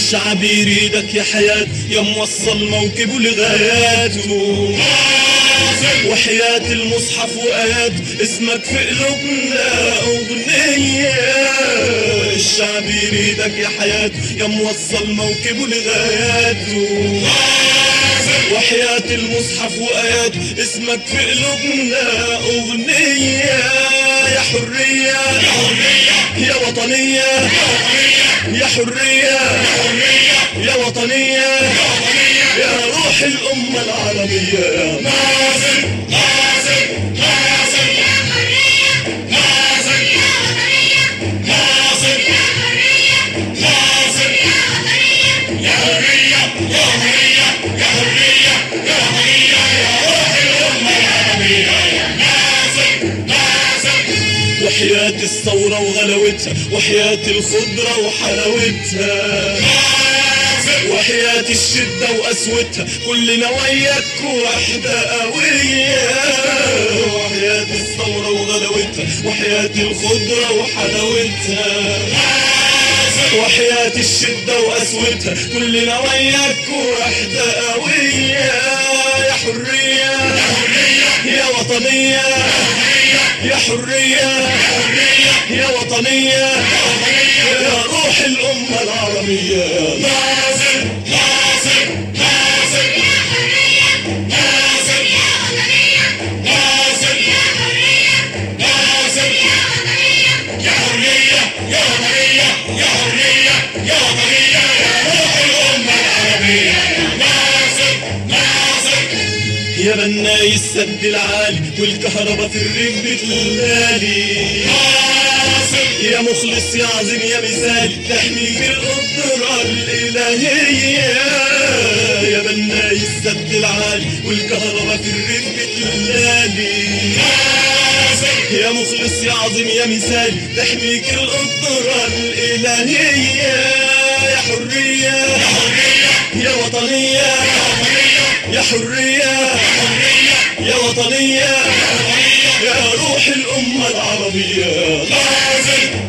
الشعب يريدك يا حياة يا موصل موكبه لغاياته وحياة المصحف وآيات اسمك في قلوبنا أغنية الشعب يريدك يا حياة يا موصل موكبه لغاياته وحياة المصحف وآيات اسمك في قلوبنا أغنية يا حرية يا وطنية يا حرية يا وطنية يا روح الأمة العربية يا ناصر ناصر ناصر ناصر ناصر ناصر يا حرية يا حرية يا حرية يا حرية يا روح الأمة العربية يا ناصر ناصر وحياة الثورة وغلاوتها وحياة الخضرة وحلاوتها وحياة الشدة وقسوتها كلنا وياك وحدة قوية وحياة الثورة وغلاوتها وحياة الخضرة وحلاوتها وحياة الشدة وقسوتها كلنا وياك وحدة قوية يا حرية يا وطنية يا حرية يا وطنية يا روح الأمة العربية ناصر ناصر ناصر ناصر ناصر ناصر يا حرية يا حرية يا حرية يا حرية يا روح الأمة العربية يا ناصر ناصر يا بناي السد العالي والكهرباء في الريف بتلالي ناصر يا مخلص يا عظيم يا مثال تحميك القدرة الإلهية يا بناي السد العالي والكهرباء في الريف بتلالي يا مخلص يا عظيم يا مثال تحميك القدرة الإلهية يا حرية يا وطنية يا حرية يا وطنية يا روح الأمة العربية ناصر